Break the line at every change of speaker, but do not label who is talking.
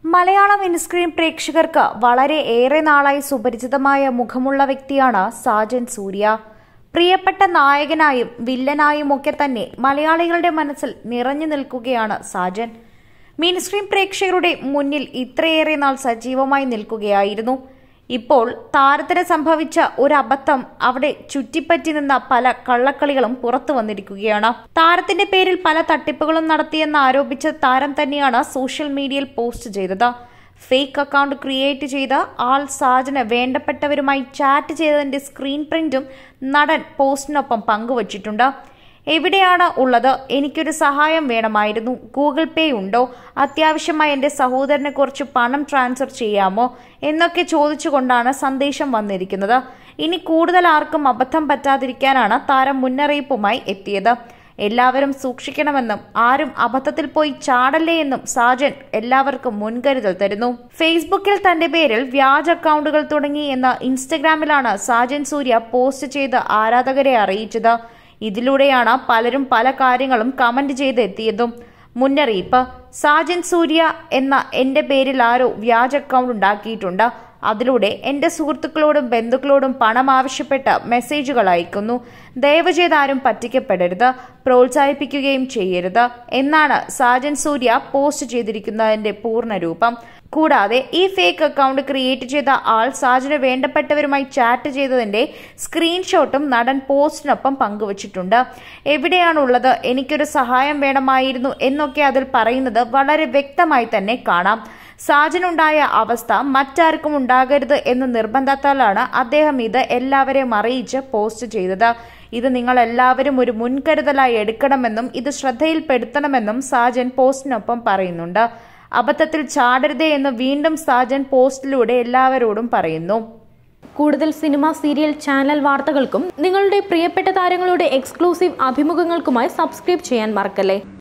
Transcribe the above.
മലയാളം ഇൻസ്ക്രീൻ പ്രേക്ഷകർക്ക് വളരെ ഏറെ നാളായി സുപരിചിതമായ മുഖമുള്ള വ്യക്തിയാണ് സാജൻ സൂര്യ പ്രിയപ്പെട്ട നായകനായും വില്ലനായും ഒക്കെ തന്നെ മലയാളികളുടെ മനസ്സിൽ നിറഞ്ഞു നിൽക്കുകയാണ് സാജൻ മിനിസ്ക്രീൻ പ്രേക്ഷകരുടെ മുന്നിൽ ഇത്രയേറെ നാൾ സജീവമായി നിൽക്കുകയായിരുന്നു ഇപ്പോൾ താരത്തിന് സംഭവിച്ച ഒരു അബദ്ധം അവിടെ ചുറ്റിപ്പറ്റി നിന്ന പല കള്ളക്കളികളും പുറത്തു വന്നിരിക്കുകയാണ് താരത്തിന്റെ പേരിൽ പല തട്ടിപ്പുകളും നടത്തിയെന്ന് ആരോപിച്ച താരം തന്നെയാണ് സോഷ്യൽ മീഡിയയിൽ പോസ്റ്റ് ചെയ്തത് ഫേക്ക് അക്കൗണ്ട് ക്രിയേറ്റ് ചെയ്ത ആൾ സാജന് വേണ്ടപ്പെട്ടവരുമായി ചാറ്റ് ചെയ്തതിന്റെ സ്ക്രീൻ പ്രിന്റും നടൻ പോസ്റ്റിനൊപ്പം പങ്കുവച്ചിട്ടുണ്ട് എവിടെയാണ് ഉള്ളത് എനിക്കൊരു സഹായം വേണമായിരുന്നു ഗൂഗിൾ പേ ഉണ്ടോ അത്യാവശ്യമായി എൻ്റെ സഹോദരന് കുറച്ച് പണം ട്രാൻസ്ഫർ ചെയ്യാമോ എന്നൊക്കെ ചോദിച്ചുകൊണ്ടാണ് സന്ദേശം വന്നിരിക്കുന്നത് ഇനി കൂടുതൽ ആർക്കും അബദ്ധം പറ്റാതിരിക്കാനാണ് താരം മുന്നറിയിപ്പുമായി എത്തിയത് എല്ലാവരും സൂക്ഷിക്കണമെന്നും ആരും അബദ്ധത്തിൽ പോയി ചാടല്ലേ എന്നും സാജൻ എല്ലാവർക്കും മുൻകരുതൽ തരുന്നു ഫേസ്ബുക്കിൽ തന്റെ പേരിൽ വ്യാജ അക്കൗണ്ടുകൾ തുടങ്ങി എന്ന ഇൻസ്റ്റഗ്രാമിലാണ് സാജൻ സൂര്യ പോസ്റ്റ് ചെയ്ത് ആരാധകരെ അറിയിച്ചത് ഇതിലൂടെയാണ് പലരും പല കാര്യങ്ങളും കമന്റ് ചെയ്ത് എത്തിയതും മുന്നറിയിപ്പ് സാജൻ സൂര്യ എന്ന എന്റെ പേരിൽ ആരോ വ്യാജ അക്കൗണ്ട് ഉണ്ടാക്കിയിട്ടുണ്ട് അതിലൂടെ എന്റെ സുഹൃത്തുക്കളോടും ബന്ധുക്കളോടും പണം ആവശ്യപ്പെട്ട് മെസ്സേജുകൾ അയക്കുന്നു ദയവ് ചെയ്ത് ആരും പറ്റിക്കപ്പെടരുത് പ്രോത്സാഹിപ്പിക്കുകയും ചെയ്യരുത് എന്നാണ് സാജൻ സൂര്യ പോസ്റ്റ് ചെയ്തിരിക്കുന്നതിന്റെ പൂർണ്ണരൂപം കൂടാതെ ഈ ഫേക്ക് അക്കൗണ്ട് ക്രിയേറ്റ് ചെയ്ത ആൾ സാജന് വേണ്ടപ്പെട്ടവരുമായി ചാറ്റ് ചെയ്തതിന്റെ സ്ക്രീൻഷോട്ടും നടൻ പോസ്റ്റിനൊപ്പം പങ്കുവച്ചിട്ടുണ്ട് എവിടെയാണുള്ളത് എനിക്കൊരു സഹായം വേണമായിരുന്നു എന്നൊക്കെ അതിൽ പറയുന്നത് വളരെ വ്യക്തമായി തന്നെ കാണാം സാജനുണ്ടായ അവസ്ഥ മറ്റാർക്കും ഉണ്ടാകരുത് എന്ന നിർബന്ധത്താലാണ് അദ്ദേഹം ഇത് എല്ലാവരെയും അറിയിച്ച് പോസ്റ്റ് ചെയ്തത് ഇത് നിങ്ങൾ എല്ലാവരും ഒരു മുൻകരുതലായി എടുക്കണമെന്നും ഇത് ശ്രദ്ധയിൽപ്പെടുത്തണമെന്നും സാജൻ പോസ്റ്റിനൊപ്പം പറയുന്നുണ്ട് അബദ്ധത്തിൽ ചാടരുതേ എന്ന് വീണ്ടും സാജൻ പോസ്റ്റിലൂടെ എല്ലാവരോടും പറയുന്നു
കൂടുതൽ സിനിമ സീരിയൽ ചാനൽ വാർത്തകൾക്കും നിങ്ങളുടെ പ്രിയപ്പെട്ട താരങ്ങളുടെ എക്സ്ക്ലൂസീവ് അഭിമുഖങ്ങൾക്കുമായി സബ്സ്ക്രൈബ് ചെയ്യാൻ മറക്കല്ലേ